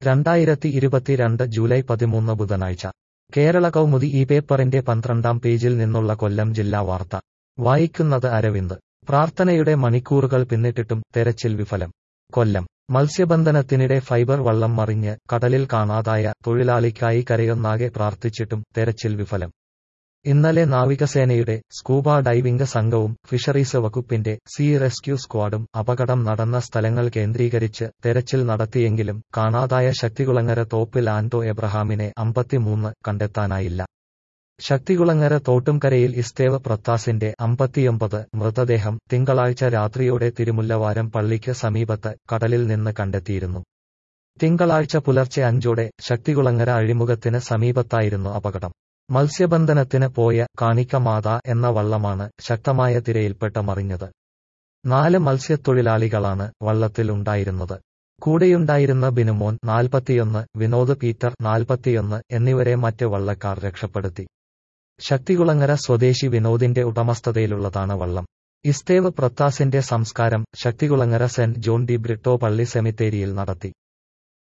രണ്ടായിരത്തി ഇരുപത്തിരണ്ട് ജൂലൈ പതിമൂന്ന് ബുധനാഴ്ച കേരള കൗമുദി ഈ പേപ്പറിന്റെ പന്ത്രണ്ടാം പേജിൽ നിന്നുള്ള കൊല്ലം ജില്ലാ വാർത്ത വായിക്കുന്നത് അരവിന്ദ് പ്രാർത്ഥനയുടെ മണിക്കൂറുകൾ പിന്നിട്ടിട്ടും തെരച്ചിൽ വിഫലം കൊല്ലം മത്സ്യബന്ധനത്തിനിടെ ഫൈബർ വള്ളം മറിഞ്ഞ് കടലിൽ കാണാതായ തൊഴിലാളിക്കായി കരയൊന്നാകെ പ്രാർത്ഥിച്ചിട്ടും തെരച്ചിൽ വിഫലം ഇന്നലെ നാവികസേനയുടെ സ്കൂബ ഡൈവിംഗ് സംഘവും ഫിഷറീസ് വകുപ്പിന്റെ സീ റെസ്ക്യൂ സ്ക്വാഡും അപകടം നടന്ന സ്ഥലങ്ങൾ കേന്ദ്രീകരിച്ച് തെരച്ചിൽ നടത്തിയെങ്കിലും കാണാതായ ശക്തികുളങ്ങര തോപ്പിൽ ആന്റോ എബ്രഹാമിനെ അമ്പത്തിമൂന്ന് കണ്ടെത്താനായില്ല ശക്തികുളങ്ങര തോട്ടുംകരയിൽ ഇസ്തേവ് പ്രത്താസിന്റെ അമ്പത്തിയൊമ്പത് മൃതദേഹം തിങ്കളാഴ്ച രാത്രിയോടെ തിരുമുല്ലവാരം പള്ളിക്ക് സമീപത്ത് കടലിൽ നിന്ന് കണ്ടെത്തിയിരുന്നു തിങ്കളാഴ്ച പുലർച്ചെ അഞ്ചോടെ ശക്തികുളങ്ങര അഴിമുഖത്തിന് സമീപത്തായിരുന്നു അപകടം മത്സ്യബന്ധനത്തിന് പോയ കാണിക്ക മാത എന്ന വള്ളമാണ് ശക്തമായ തിരയിൽപ്പെട്ട മറിഞ്ഞത് നാല് മത്സ്യത്തൊഴിലാളികളാണ് വള്ളത്തിൽ ഉണ്ടായിരുന്നത് കൂടെയുണ്ടായിരുന്ന ബിനുമോൻ നാൽപ്പത്തിയൊന്ന് വിനോദ് പീറ്റർ നാൽപ്പത്തിയൊന്ന് എന്നിവരെ മറ്റ് വള്ളക്കാർ രക്ഷപ്പെടുത്തി ശക്തികുളങ്ങര സ്വദേശി വിനോദിന്റെ ഉടമസ്ഥതയിലുള്ളതാണ് വള്ളം ഇസ്തേവ് പ്രത്താസിന്റെ സംസ്കാരം Sakthikulangara Saint John de Britto പള്ളി സെമിത്തേരിയിൽ നടത്തി